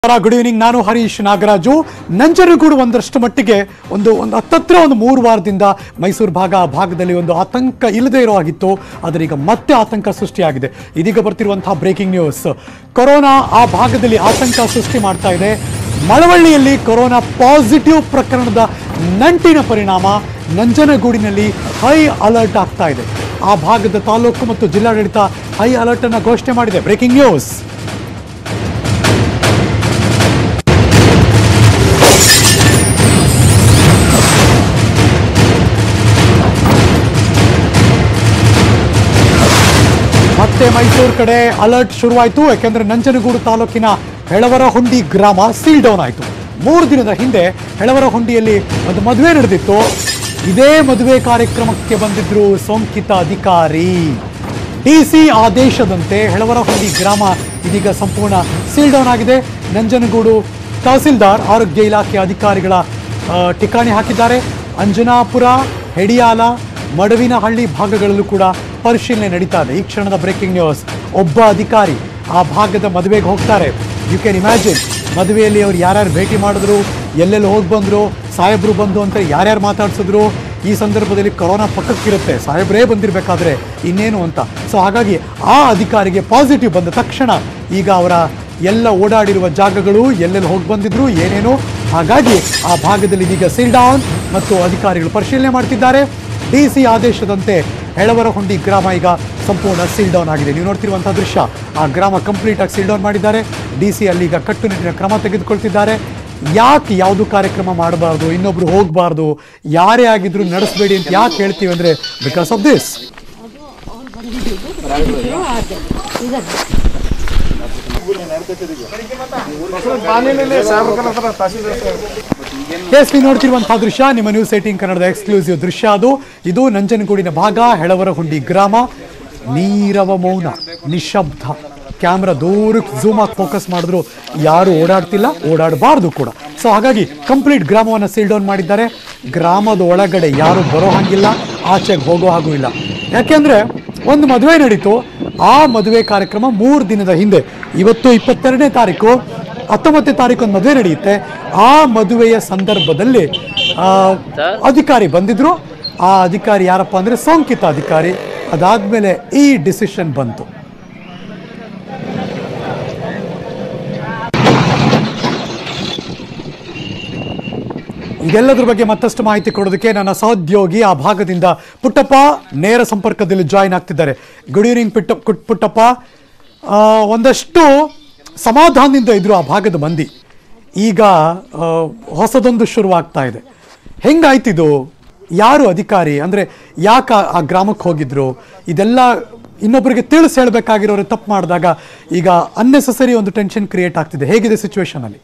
good evening ನಾನು ಹರೀಶ್ ನಾಗರಾಜು ನಂಜನಗೂಡು ಒಂದಷ್ಟು ಮಟ್ಟಿಗೆ ಒಂದು ಒಂದು ಹತ್ತತ್ರ ಒಂದು ಮೂರು ವಾರದಿಂದ ಮೈಸೂರು ಭಾಗ ಆ ಭಾಗದಲ್ಲಿ ಒಂದು ಆತಂಕ ಇಲ್ಲದೆ ಇರೋ ಆಗಿತ್ತು ಆದರೆ ಈಗ ಮತ್ತೆ ಆತಂಕ ಸೃಷ್ಟಿಯಾಗಿದೆ ಇದೀಗ ಬರ್ತಿರುವಂತಹ ಬ್ರೇಕಿಂಗ್ ನ್ಯೂಸ್ ಕೊರೋನಾ ಆ ಭಾಗದಲ್ಲಿ ಆತಂಕ ಸೃಷ್ಟಿ ಮಾಡ್ತಾ ಇದೆ ಮಳವಳ್ಳಿಯಲ್ಲಿ ಕೊರೋನಾ ಪಾಸಿಟಿವ್ ಪ್ರಕರಣದ ನಂಟಿನ ಪರಿಣಾಮ ನಂಜನಗೂಡಿನಲ್ಲಿ ಹೈ ಅಲರ್ಟ್ ಆಗ್ತಾ ಇದೆ ಆ ಭಾಗದ ತಾಲೂಕು ಮತ್ತು ಜಿಲ್ಲಾಡಳಿತ ಹೈ ಅಲರ್ಟ್ ಅನ್ನು ಘೋಷಣೆ ಮಾಡಿದೆ ಬ್ರೇಕಿಂಗ್ ನ್ಯೂಸ್ ಮತ್ತೆ ಮೈಸೂರು ಕಡೆ ಅಲರ್ಟ್ ಶುರುವಾಯಿತು ಯಾಕೆಂದ್ರೆ ನಂಜನಗೂಡು ತಾಲೂಕಿನ ಹೆಳವರಹುಂಡಿ ಗ್ರಾಮ ಸೀಲ್ ಡೌನ್ ಆಯಿತು ಮೂರು ದಿನದ ಹಿಂದೆ ಹೆಳವರಹುಂಡಿಯಲ್ಲಿ ಒಂದು ಮದುವೆ ನಡೆದಿತ್ತು ಇದೇ ಮದುವೆ ಕಾರ್ಯಕ್ರಮಕ್ಕೆ ಬಂದಿದ್ರು ಸೋಂಕಿತ ಅಧಿಕಾರಿ ಡಿಸಿ ಆದೇಶದಂತೆ ಹೆಳವರಹುಂಡಿ ಗ್ರಾಮ ಇದೀಗ ಸಂಪೂರ್ಣ ಸೀಲ್ ಡೌನ್ ಆಗಿದೆ ನಂಜನಗೂಡು ತಹಸೀಲ್ದಾರ್ ಆರೋಗ್ಯ ಇಲಾಖೆ ಅಧಿಕಾರಿಗಳ ಆ, ಠಿಕಾಣಿ ಹಾಕಿದ್ದಾರೆ ಅಂಜನಾಪುರ ಹೆಡಿಯಾಲ ಮಡವಿನಹಳ್ಳಿ ಭಾಗಗಳಲ್ಲೂ ಕೂಡ ಪರಿಶೀಲನೆ ನಡೀತಾ ಇದೆ ಈ ಕ್ಷಣದ ಬ್ರೇಕಿಂಗ್ ನ್ಯೂಸ್ ಒಬ್ಬ ಅಧಿಕಾರಿ ಆ ಭಾಗದ ಮದುವೆಗೆ ಹೋಗ್ತಾರೆ ಯು ಕ್ಯಾನ್ ಇಮ್ಯಾಜಿನ್ ಮದುವೆಯಲ್ಲಿ ಅವ್ರು ಯಾರ್ಯಾರು ಭೇಟಿ ಮಾಡಿದ್ರು ಎಲ್ಲೆಲ್ಲಿ ಹೋಗಿ ಬಂದರು ಸಾಹೇಬ್ರು ಬಂದು ಅಂತ ಯಾರ್ಯಾರು ಮಾತಾಡ್ಸಿದ್ರು ಈ ಸಂದರ್ಭದಲ್ಲಿ ಕೊರೋನಾ ಪಕ್ಕಕ್ಕಿರುತ್ತೆ ಸಾಹೇಬ್ರೇ ಬಂದಿರಬೇಕಾದ್ರೆ ಇನ್ನೇನು ಅಂತ ಸೊ ಹಾಗಾಗಿ ಆ ಅಧಿಕಾರಿಗೆ ಪಾಸಿಟಿವ್ ಬಂದ ತಕ್ಷಣ ಈಗ ಅವರ ಎಲ್ಲ ಓಡಾಡಿರುವ ಜಾಗಗಳು ಎಲ್ಲೆಲ್ಲಿ ಹೋಗಿ ಬಂದಿದ್ರು ಏನೇನು ಹಾಗಾಗಿ ಆ ಭಾಗದಲ್ಲಿ ಇದೀಗ ಸೀಲ್ ಡೌನ್ ಮತ್ತು ಅಧಿಕಾರಿಗಳು ಪರಿಶೀಲನೆ ಮಾಡ್ತಿದ್ದಾರೆ ಡಿ ಸಿ ಆದೇಶದಂತೆ ಹೆಳವರಹುಂಡಿ ಗ್ರಾಮ ಈಗ ಸಂಪೂರ್ಣ ಸೀಲ್ ಡೌನ್ ಆಗಿದೆ ನೀವು ನೋಡ್ತಿರುವಂತಹ ದೃಶ್ಯ ಆ ಗ್ರಾಮ ಕಂಪ್ಲೀಟ್ ಆಗಿ ಸೀಲ್ ಡೌನ್ ಮಾಡಿದ್ದಾರೆ ಡಿ ಸಿ ಅಲ್ಲಿ ಈಗ ಕಟ್ಟುನಿಟ್ಟಿನ ಕ್ರಮ ತೆಗೆದುಕೊಳ್ತಿದ್ದಾರೆ ಯಾಕೆ ಯಾವುದು ಕಾರ್ಯಕ್ರಮ ಮಾಡಬಾರ್ದು ಇನ್ನೊಬ್ರು ಹೋಗಬಾರ್ದು ಯಾರೇ ಆಗಿದ್ರು ನಡೆಸಬೇಡಿ ಅಂತ ಯಾಕೆ ಹೇಳ್ತೀವಿ ಅಂದ್ರೆ ಬಿಕಾಸ್ ಆಫ್ ದಿಸ್ ಎಸ್ ನೀವು ನೋಡ್ತಿರುವಂತಹ ದೃಶ್ಯ ನಿಮ್ಮ ನ್ಯೂಸ್ ಏಟೀನ್ ಕನ್ನಡದ ಎಕ್ಸ್ಕ್ಲೂಸಿವ್ ದೃಶ್ಯ ಅದು ಇದು ನಂಜನಗೂಡಿನ ಭಾಗ ಹೆಳವರಹುಂಡಿ ಗ್ರಾಮ ನೀರವ ಮೌನ ನಿಶಬ್ದ ಕ್ಯಾಮ್ರಾ ದೂರಕ್ಕೆ ಝೂಮ್ ಆಗಿ ಫೋಕಸ್ ಮಾಡಿದ್ರು ಯಾರು ಓಡಾಡ್ತಿಲ್ಲ ಓಡಾಡಬಾರ್ದು ಕೂಡ ಸೊ ಹಾಗಾಗಿ ಕಂಪ್ಲೀಟ್ ಗ್ರಾಮವನ್ನು ಸೀಲ್ ಡೌನ್ ಮಾಡಿದ್ದಾರೆ ಗ್ರಾಮದ ಒಳಗಡೆ ಯಾರು ಬರೋ ಹಾಗಿಲ್ಲ ಆಚೆಗೆ ಹೋಗೋ ಹಾಗೂ ಇಲ್ಲ ಯಾಕೆಂದ್ರೆ ಒಂದು ಮದುವೆ ನಡೀತು ಆ ಮದುವೆ ಕಾರ್ಯಕ್ರಮ ಮೂರು ದಿನದ ಹಿಂದೆ ಇವತ್ತು ಇಪ್ಪತ್ತೆರಡನೇ ತಾರೀಕು ಹತ್ತೊಂಬತ್ತನೇ ತಾರೀಕು ಒಂದು ಮದುವೆ ನಡೆಯುತ್ತೆ ಆ ಮದುವೆಯ ಸಂದರ್ಭದಲ್ಲಿ ಆ, ಅಧಿಕಾರಿ ಬಂದಿದ್ರು ಆ ಅಧಿಕಾರಿ ಯಾರಪ್ಪ ಅಂದ್ರೆ ಸೋಂಕಿತ ಅಧಿಕಾರಿ ಅದಾದ್ಮೇಲೆ ಈ ಡಿಸಿಷನ್ ಬಂತು ಇದೆಲ್ಲದ್ರ ಬಗ್ಗೆ ಮತ್ತಷ್ಟು ಮಾಹಿತಿ ಕೊಡೋದಕ್ಕೆ ನನ್ನ ಸಹೋದ್ಯೋಗಿ ಆ ಭಾಗದಿಂದ ಪುಟ್ಟಪ್ಪ ನೇರ ಸಂಪರ್ಕದಲ್ಲಿ ಜಾಯಿನ್ ಆಗ್ತಿದ್ದಾರೆ ಗುಡ್ ಈವ್ನಿಂಗ್ ಪುಟ್ಟ ಕುಟ್- ಪುಟ್ಟಪ್ಪ ಆ, ಒಂದಷ್ಟು ಸಮಾಧಾನದಿಂದ ಇದ್ರು ಆ ಭಾಗದ ಮಂದಿ ಈಗ ಆ, ಹೊಸದೊಂದು ಶುರುವಾಗ್ತಾ ಇದೆ ಹೆಂಗಾಯ್ತಿದು ಯಾರು ಅಧಿಕಾರಿ ಅಂದ್ರೆ ಯಾಕೆ ಆ- ಆ ಗ್ರಾಮಕ್ಕೆ ಹೋಗಿದ್ರು ಇದೆಲ್ಲ ಇನ್ನೊಬ್ಬರಿಗೆ ತಿಳಿಸಿ ಹೇಳಬೇಕಾಗಿರೋರು ತಪ್ಪು ಮಾಡಿದಾಗ ಈಗ ಅನ್ನೆಸೆಸರಿ ಒಂದು ಟೆನ್ಷನ್ ಕ್ರಿಯೇಟ್ ಆಗ್ತಿದೆ ಹೇಗಿದೆ ಸಿಚುವೇಶನ್ ಅಲ್ಲಿ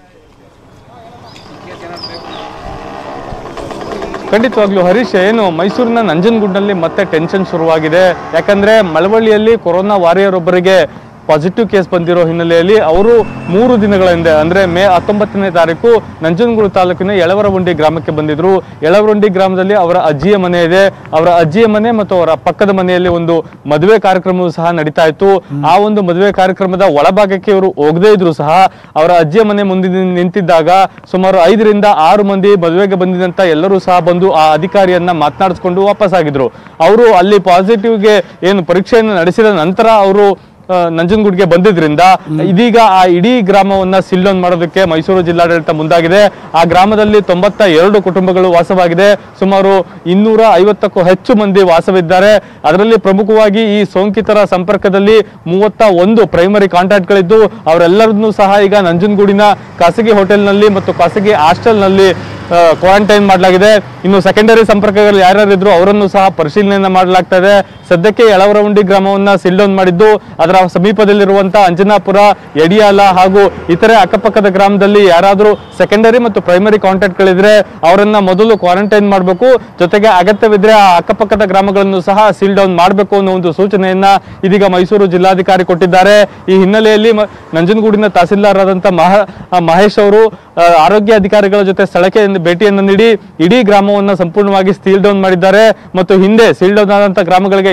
ಖಂಡಿತವಾಗ್ಲೂ ಹರೀಶ್ ಏನು ಮೈಸೂರಿನ ನಂಜನಗೂಡಿನಲ್ಲಿ ಮತ್ತೆ ಟೆನ್ಷನ್ ಶುರುವಾಗಿದೆ ಯಾಕಂದ್ರೆ ಮಳವಳ್ಳಿಯಲ್ಲಿ ಕೊರೋನಾ ವಾರಿಯರ್ ಒಬ್ಬರಿಗೆ ಪಾಸಿಟಿವ್ ಕೇಸ್ ಬಂದಿರೋ ಹಿನ್ನೆಲೆಯಲ್ಲಿ ಅವರು ಮೂರು ದಿನಗಳ ಹಿಂದೆ ಅಂದ್ರೆ ಮೇ ಹತ್ತೊಂಬತ್ತನೇ ತಾರೀಕು ನಂಜನಗೂಡು ತಾಲೂಕಿನ ಯಳವರಗುಂಡಿ ಗ್ರಾಮಕ್ಕೆ ಬಂದಿದ್ರು ಯಳವರಗುಂಡಿ ಗ್ರಾಮದಲ್ಲಿ ಅವರ ಅಜ್ಜಿಯ ಮನೆ ಇದೆ ಅವರ ಅಜ್ಜಿಯ ಮನೆ ಮತ್ತು ಅವರ ಪಕ್ಕದ ಮನೆಯಲ್ಲಿ ಒಂದು ಮದುವೆ ಕಾರ್ಯಕ್ರಮವೂ ಸಹ ನಡೀತಾ ಇತ್ತು ಆ ಒಂದು ಮದುವೆ ಕಾರ್ಯಕ್ರಮದ ಒಳಭಾಗಕ್ಕೆ ಇವರು ಹೋಗದೇ ಇದ್ರು ಸಹ ಅವರ ಅಜ್ಜಿಯ ಮನೆ ಮುಂದೆ ನಿಂತಿದ್ದಾಗ ಸುಮಾರು ಐದರಿಂದ ಆರು ಮಂದಿ ಮದುವೆಗೆ ಬಂದಿದಂತ ಎಲ್ಲರೂ ಸಹ ಬಂದು ಆ ಅಧಿಕಾರಿಯನ್ನ ಮಾತನಾಡಿಸ್ಕೊಂಡು ವಾಪಸ್ ಆಗಿದ್ರು ಅವರು ಅಲ್ಲಿ ಪಾಸಿಟಿವ್ಗೆ ಏನು ಪರೀಕ್ಷೆಯನ್ನು ನಡೆಸಿದ ನಂತರ ಅವರು ಆ, ನಂಜನಗೂಡ್ಗೆ ಬಂದಿದ್ರಿಂದ ಇದೀಗ ಆ ಇಡೀ ಗ್ರಾಮವನ್ನ ಸಿಲ್ ಡೌನ್ ಮಾಡೋದಕ್ಕೆ ಮೈಸೂರು ಜಿಲ್ಲಾಡಳಿತ ಮುಂದಾಗಿದೆ ಆ ಗ್ರಾಮದಲ್ಲಿ ತೊಂಬತ್ತ ಎರಡು ಕುಟುಂಬಗಳು ವಾಸವಾಗಿದೆ ಸುಮಾರು ಇನ್ನೂರ ಐವತ್ತಕ್ಕೂ ಹೆಚ್ಚು ಮಂದಿ ವಾಸವಿದ್ದಾರೆ ಅದರಲ್ಲಿ ಪ್ರಮುಖವಾಗಿ ಈ ಸೋಂಕಿತರ ಸಂಪರ್ಕದಲ್ಲಿ ಮೂವತ್ತ ಒಂದು ಪ್ರೈಮರಿ ಕಾಂಟ್ಯಾಕ್ಟ್ಗಳಿದ್ದು ಅವರೆಲ್ಲರನ್ನೂ ಸಹ ಈಗ ನಂಜನಗೂಡಿನ ಖಾಸಗಿ ಹೋಟೆಲ್ನಲ್ಲಿ ಮತ್ತು ಖಾಸಗಿ ಹಾಸ್ಟೆಲ್ನಲ್ಲಿ ಕ್ವಾರಂಟೈನ್ ಮಾಡಲಾಗಿದೆ ಇನ್ನು ಸೆಕೆಂಡರಿ ಸಂಪರ್ಕಗಳು ಯಾರ್ಯಾರು ಇದ್ರು ಅವರನ್ನು ಸಹ ಪರಿಶೀಲನೆಯನ್ನ ಮಾಡಲಾಗ್ತಾ ಇದೆ ಸದ್ಯಕ್ಕೆ ಯಳವರವಂಡಿ ಗ್ರಾಮವನ್ನ ಸಿಲ್ ಡೌನ್ ಮಾಡಿದ್ದು ಅದರ ಸಮೀಪದಲ್ಲಿರುವಂತಹ ಅಂಜನಾಪುರ ಯಡಿಯಾಲ ಹಾಗೂ ಇತರೆ ಅಕ್ಕಪಕ್ಕದ ಗ್ರಾಮದಲ್ಲಿ ಯಾರಾದರೂ ಸೆಕೆಂಡರಿ ಮತ್ತು ಪ್ರೈಮರಿ ಕಾಂಟ್ಯಾಕ್ಟ್ಗಳಿದ್ರೆ ಅವರನ್ನ ಮೊದಲು ಕ್ವಾರಂಟೈನ್ ಮಾಡಬೇಕು ಜೊತೆಗೆ ಅಗತ್ಯವಿದ್ರೆ ಆ ಅಕ್ಕಪಕ್ಕದ ಗ್ರಾಮಗಳನ್ನು ಸಹ ಸೀಲ್ ಡೌನ್ ಮಾಡಬೇಕು ಅನ್ನೋ ಒಂದು ಸೂಚನೆಯನ್ನ ಇದೀಗ ಮೈಸೂರು ಜಿಲ್ಲಾಧಿಕಾರಿ ಕೊಟ್ಟಿದ್ದಾರೆ ಈ ಹಿನ್ನೆಲೆಯಲ್ಲಿ ಮ- ನಂಜನಗೂಡಿನ ತಹಸೀಲ್ದಾರ್ ಆದಂತ ಮಹ ಆ, ಮಹೇಶ್ ಅವರು ಆ, ಆರೋಗ್ಯ ಅಧಿಕಾರಿಗಳ ಜೊತೆ ಸ್ಥಳಕ್ಕೆ ಭೇಟಿಯನ್ನು ನೀಡಿ ಇಡೀ ಗ್ರಾಮವನ್ನ ಸಂಪೂರ್ಣವಾಗಿ ಸೀಲ್ ಡೌನ್ ಮಾಡಿದ್ದಾರೆ ಮತ್ತು ಹಿಂದೆ ಸೀಲ್ ಡೌನ್ ಆದಂತ ಗ್ರಾಮಗಳಿಗೆ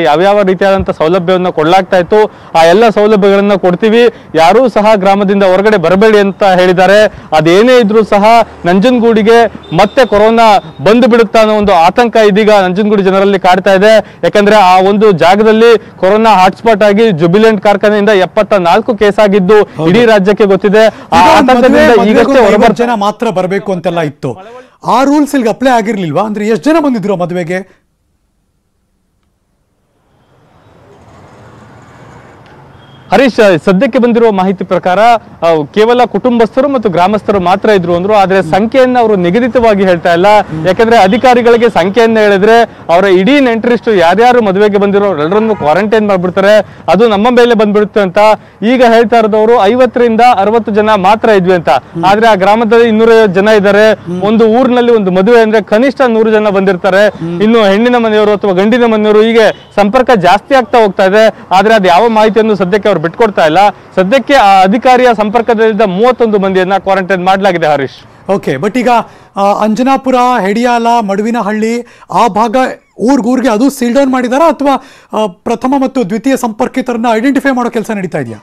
ಯಾವ್ಯಾವ ರೀತಿಯಾದಂಥ ಸೌಲಭ್ಯವನ್ನು ಕೊಡಲಾಗ್ತಾ ಇತ್ತು ಆ ಎಲ್ಲ ಸೌಲಭ್ಯಗಳನ್ನ ಕೊಡ್ತೀವಿ ಯಾರೂ ಸಹ ಗ್ರಾಮದಿಂದ ಹೊರಗಡೆ ಬರಬೇಡಿ ಅಂತ ಹೇಳಿದ್ದಾರೆ ಅದೇನೇ ಇದ್ರೂ ಸಹ ನಂಜನಗೂಡಿಗೆ ಮತ್ತೆ ಕೊರೋನಾ ಬಂದು ಬಿಡುತ್ತಾ ಅನ್ನೋ ಒಂದು ಆತಂಕ ಇದೀಗ ನಂಜನಗೂಡು ಜನರಲ್ಲಿ ಕಾಡ್ತಾ ಇದೆ ಯಾಕಂದ್ರೆ ಆ ಒಂದು ಜಾಗದಲ್ಲಿ ಕೊರೋನಾ ಹಾಟ್ಸ್ಪಾಟ್ ಆಗಿ ಜುಬಿಲೆಂಟ್ ಕಾರ್ಖಾನೆಯಿಂದ ಎಪ್ಪತ್ತ ನಾಲ್ಕು ಕೇಸ್ ಆಗಿದ್ದು ಇಡೀ ರಾಜ್ಯಕ್ಕೆ ಗೊತ್ತಿದೆ ಆ ಈಗ ಒಂದ್ ಮದ್ವೆ- ಆತಂಕದಿಂದ ಮದ್ವೆಗೆ ಈಗಷ್ಟೇ ಒಂದು ಹೊರಬರ್ತಾ ಐವತ್ತು ಜನ ಮಾತ್ರ ಬರಬೇಕು ಅಂತೆಲ್ಲ ಇತ್ತು ಆ ರೂಲ್ಸ್ ಇಲ್ಲಿಗೆ ಅಪ್ಲೈ ಆಗಿರ್ಲಿಲ್ವಾ ಅಂದ್ರೆ ಎಷ್ಟು ಜನ ಬಂದಿದ್ರು ಆ ಮದುವೆಗೆ ಹರೀಶ್ ಸದ್ಯಕ್ಕೆ ಬಂದಿರುವ ಮಾಹಿತಿ ಪ್ರಕಾರ ಆ, ಕೇವಲ ಕುಟುಂಬಸ್ಥರು ಮತ್ತು ಗ್ರಾಮಸ್ಥರು ಮಾತ್ರ ಇದ್ರು ಅಂದ್ರು ಆದ್ರೆ ಸಂಖ್ಯೆಯನ್ನ ಅವರು ನಿಗದಿತವಾಗಿ ಹೇಳ್ತಾ ಇಲ್ಲ ಯಾಕಂದ್ರೆ ಅಧಿಕಾರಿಗಳಿಗೆ ಸಂಖ್ಯೆಯನ್ನ ಹೇಳಿದ್ರೆ ಅವರ ಇಡೀ ನೆಂಟರಿಷ್ಟು ಯಾರ್ಯಾರು ಮದುವೆಗೆ ಬಂದಿರೋ ಎಲ್ಲರನ್ನು ಕ್ವಾರಂಟೈನ್ ಮಾಡ್ಬಿಡ್ತಾರೆ ಅದು ನಮ್ಮ ಮೇಲೆ ಬಂದ್ಬಿಡುತ್ತೆ ಅಂತ ಈಗ ಹೇಳ್ತಾ ಇರೋದವರು ಐವತ್ತರಿಂದ ಅರವತ್ತು ಜನ ಮಾತ್ರ ಇದ್ವಿ ಅಂತ ಆದ್ರೆ ಆ ಗ್ರಾಮದಲ್ಲಿ ಇನ್ನೂರೈವತ್ತು ಜನ ಇದ್ದಾರೆ ಒಂದು ಊರಿನಲ್ಲಿ ಒಂದು ಮದುವೆ ಅಂದ್ರೆ ಕನಿಷ್ಠ ನೂರು ಜನ ಬಂದಿರ್ತಾರೆ ಇನ್ನು ಹೆಣ್ಣಿನ ಮನೆಯವರು ಅಥವಾ ಗಂಡಿನ ಮನೆಯವರು ಹೀಗೆ ಸಂಪರ್ಕ ಜಾಸ್ತಿ ಆಗ್ತಾ ಹೋಗ್ತಾ ಇದೆ ಆದ್ರೆ ಅದು ಯಾವ ಮಾಹಿತಿಯನ್ನು ಸದ್ಯಕ್ಕೆ ಅವ್ರು ಬಿಟ್ಕೊಡ್ತಾ ಇಲ್ಲ ಸದ್ಯಕ್ಕೆ ಆ ಅಧಿಕಾರಿಯ ಸಂಪರ್ಕದಲ್ಲಿದ್ದ ಮೂವತ್ತೊಂದು ಮಂದಿಯನ್ನ ಕ್ವಾರಂಟೈನ್ ಮಾಡಲಾಗಿದೆ ಹರೀಶ್ ಓಕೆ ಬಟ್ ಈಗ ಆ, ಅಂಜನಾಪುರ ಹೆಡಿಯಾಲ ಮಡುವಿನಹಳ್ಳಿ ಆ ಭಾಗ ಊರ್ಗೂರ್ಗೆ ಅದು ಸೀಲ್ ಡೌನ್ ಮಾಡಿದಾರಾ ಅಥವಾ ಆ, ಪ್ರಥಮ ಮತ್ತು ದ್ವಿತೀಯ ಸಂಪರ್ಕಿತರನ್ನ ಐಡೆಂಟಿಫೈ ಮಾಡೋ ಕೆಲಸ ನಡೀತಾ ಇದೆಯಾ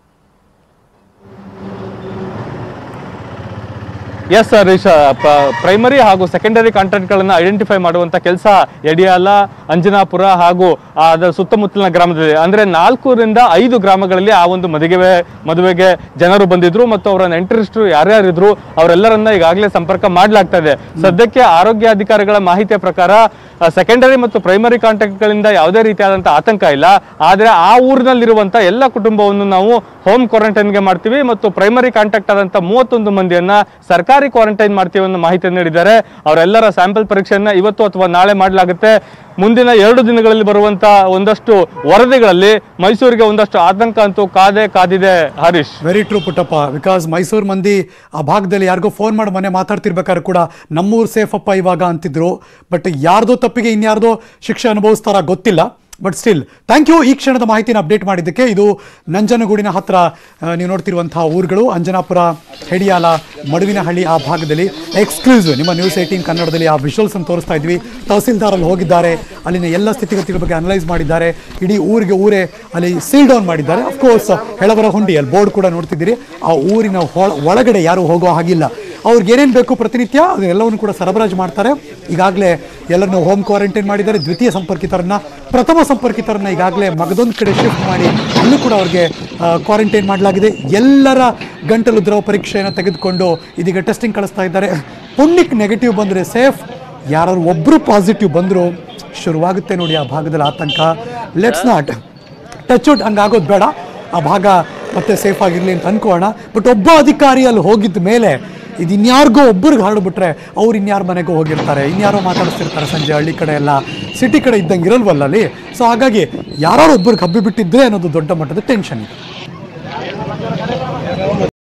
ಎಸ್ ಹರೀಶ್ ಪ್ರೈಮರಿ ಹಾಗೂ ಸೆಕೆಂಡರಿ ಕಾಂಟ್ರಾಕ್ಟ್ಗಳನ್ನ ಐಡೆಂಟಿಫೈ ಮಾಡುವಂತ ಕೆಲಸ ಯಡಿಯಾಲ ಅಂಜನಾಪುರ ಹಾಗೂ ಆ ಅದರ ಸುತ್ತಮುತ್ತಲಿನ ಗ್ರಾಮದಲ್ಲಿ ಅಂದ್ರೆ ನಾಲ್ಕರಿಂದ ಐದು ಗ್ರಾಮಗಳಲ್ಲಿ ಆ ಒಂದು ಮದುವೆ ಮದುವೆಗೆ ಜನರು ಬಂದಿದ್ರು ಮತ್ತು ಅವರ ನೆಂಟರಿಷ್ಟರು ಯಾರ್ಯಾರಿದ್ರು ಅವರೆಲ್ಲರನ್ನ ಈಗಾಗಲೇ ಸಂಪರ್ಕ ಮಾಡಲಾಗ್ತಾ ಇದೆ ಸದ್ಯಕ್ಕೆ ಆರೋಗ್ಯ ಅಧಿಕಾರಿಗಳ ಮಾಹಿತಿಯ ಪ್ರಕಾರ ಸೆಕೆಂಡರಿ ಮತ್ತು ಪ್ರೈಮರಿ ಕಾಂಟ್ಯಾಕ್ಟ್ಗಳಿಂದ ಯಾವುದೇ ರೀತಿಯಾದಂಥ ಆತಂಕ ಇಲ್ಲ ಆದರೆ ಆ ಊರಿನಲ್ಲಿರುವಂಥ ಎಲ್ಲ ಕುಟುಂಬವನ್ನು ನಾವು ಹೋಮ್ ಕ್ವಾರಂಟೈನ್ಗೆ ಮಾಡ್ತೀವಿ ಮತ್ತು ಪ್ರೈಮರಿ ಕಾಂಟ್ಯಾಕ್ಟ್ ಆದಂಥ ಮೂವತ್ತೊಂದು ಮಂದಿಯನ್ನ ಸರ್ಕಾರಿ ಕ್ವಾರಂಟೈನ್ ಮಾಡ್ತೀವಿ ಅನ್ನೋ ಮಾಹಿತಿಯನ್ನು ನೀಡಿದ್ದಾರೆ ಅವರೆಲ್ಲರ ಸ್ಯಾಂಪಲ್ ಪರೀಕ್ಷೆಯನ್ನ ಇವತ್ತು ಅಥವಾ ನಾಳೆ ಮಾಡಲಾಗುತ್ತೆ ಮುಂದಿನ ಎರಡು ದಿನಗಳಲ್ಲಿ ಬರುವಂತ ಒಂದಷ್ಟು ವರದಿಗಳಲ್ಲಿ ಮೈಸೂರಿಗೆ ಒಂದಷ್ಟು ಆತಂಕ ಅಂತೂ ಕಾದೆ ಕಾದಿದೆ Harish very true Puttappa because Mysuru ಮಂದಿ ಆ ಭಾಗದಲ್ಲಿ ಯಾರಿಗೋ ಫೋನ್ ಮಾಡಿ ಮನೆ ಮಾತಾಡ್ತಿರ್ಬೇಕಾದ್ರೆ ಕೂಡ ನಮ್ಮೂರು ಸೇಫ್ ಅಪ್ಪ ಇವಾಗ ಅಂತಿದ್ರು ಬಟ್ ಯಾರ್ದೋ ತಪ್ಪಿಗೆ ಇನ್ಯಾರ್ದೋ ಶಿಕ್ಷೆ ಅನುಭವಿಸ್ತಾರ ಗೊತ್ತಿಲ್ಲ ಬಟ್ ಸ್ಟಿಲ್ ಥ್ಯಾಂಕ್ ಯು ಈ ಕ್ಷಣದ ಮಾಹಿತಿನ ಅಪ್ಡೇಟ್ ಮಾಡಿದ್ದಕ್ಕೆ ಇದು ನಂಜನಗೂಡಿನ ಹತ್ರ ಆ, ನೀವು ನೋಡ್ತಿರುವಂತಹ ಊರುಗಳು ಅಂಜನಾಪುರ ಹೆಡಿಯಾಲ ಮಡುವಿನಹಳ್ಳಿ ಆ ಭಾಗದಲ್ಲಿ ಎಕ್ಸ್ಕ್ಲೂಸಿವ್ ನಿಮ್ಮ ನ್ಯೂಸ್ ಏಯ್ಟೀನ್ ಕನ್ನಡದಲ್ಲಿ ಆ ವಿಜುವಲ್ಸ್ ಅನ್ನು ತೋರಿಸ್ತಾ ಇದ್ವಿ ತಹಸೀಲ್ದಾರ್ ಅಲ್ಲಿ ಹೋಗಿದ್ದಾರೆ ಅಲ್ಲಿನ ಎಲ್ಲ ಸ್ಥಿತಿಗತಿಗಳ ಬಗ್ಗೆ ಅನಲೈಸ್ ಮಾಡಿದ್ದಾರೆ ಇಡೀ ಊರಿಗೆ ಊರೇ ಅಲ್ಲಿ ಸೀಲ್ ಡೌನ್ ಮಾಡಿದ್ದಾರೆ ಅಫ್ಕೋರ್ಸ್ ಹೆಳವರ ಹುಂಡಿ ಅಲ್ಲಿ ಬೋರ್ಡ್ ಕೂಡ ನೋಡ್ತಿದ್ದೀರಿ ಆ ಊರಿನ ಹೊಳ- ಒಳಗಡೆ ಯಾರು ಹೋಗೋ ಹಾಗಿಲ್ಲ ಅವ್ರಿಗೆ ಏನೇನು ಬೇಕು ಪ್ರತಿನಿತ್ಯ ಅದನ್ನೆಲ್ಲವನ್ನು ಕೂಡ ಸರಬರಾಜು ಮಾಡ್ತಾರೆ ಈಗಾಗಲೇ ಎಲ್ಲರನ್ನು ಹೋಮ್ ಕ್ವಾರಂಟೈನ್ ಮಾಡಿದ್ದಾರೆ ದ್ವಿತೀಯ ಸಂಪರ್ಕಿತರನ್ನ ಪ್ರಥಮ ಸಂಪರ್ಕಿತರನ್ನ ಈಗಾಗಲೇ ಮಗದೊಂದು ಕಡೆ ಶಿಫ್ಟ್ ಮಾಡಿ ಅಲ್ಲೂ ಕೂಡ ಅವ್ರಿಗೆ ಕ್ವಾರಂಟೈನ್ ಮಾಡಲಾಗಿದೆ ಎಲ್ಲರ ಗಂಟಲು ದ್ರವ ಪರೀಕ್ಷೆಯನ್ನು ತೆಗೆದುಕೊಂಡು ಇದೀಗ ಟೆಸ್ಟಿಂಗ್ ಕಳಿಸ್ತಾ ಇದ್ದಾರೆ ಪುಣ್ಯಕ್ಕೆ ನೆಗೆಟಿವ್ ಬಂದರೆ ಸೇಫ್ ಯಾರು ಒಬ್ಬರು ಪಾಸಿಟಿವ್ ಬಂದರೂ ಶುರುವಾಗುತ್ತೆ ನೋಡಿ ಆ ಭಾಗದಲ್ಲಿ ಆತಂಕ ಲೆಟ್ಸ್ ನಾಟ್ ಟಚ್ ವುಡ್ ಹಂಗಾಗೋದು ಬೇಡ ಆ ಭಾಗ ಮತ್ತೆ ಸೇಫ್ ಆಗಿರಲಿ ಅಂತ ಅನ್ಕೋಣ ಬಟ್ ಒಬ್ಬ ಅಧಿಕಾರಿ ಅಲ್ಲಿ ಹೋಗಿದ್ದ ಮೇಲೆ ಇದು ಇನ್ಯಾರಿಗೋ ಒಬ್ಬರಿಗೆ ಹರಡ್ಬಿಟ್ರೆ ಅವ್ರು ಇನ್ಯಾರ ಮನೆಗೋ ಹೋಗಿರ್ತಾರೆ ಇನ್ಯಾರೋ ಮಾತಾಡಿಸ್ತಿರ್ತಾರೆ ಸಂಜೆ ಹಳ್ಳಿ ಕಡೆ ಎಲ್ಲ ಸಿಟಿ ಕಡೆ ಇದ್ದಂಗೆ ಇರಲ್ವಲ್ಲ ಅಲ್ಲಿ ಸೊ ಹಾಗಾಗಿ ಯಾರೋ ಒಬ್ಬರಿಗೆ ಹಬ್ಬಿ ಬಿಟ್ಟಿದ್ರೆ ಅನ್ನೋದು ದೊಡ್ಡ ಮಟ್ಟದ ಟೆನ್ಷನ್ ಇದೆ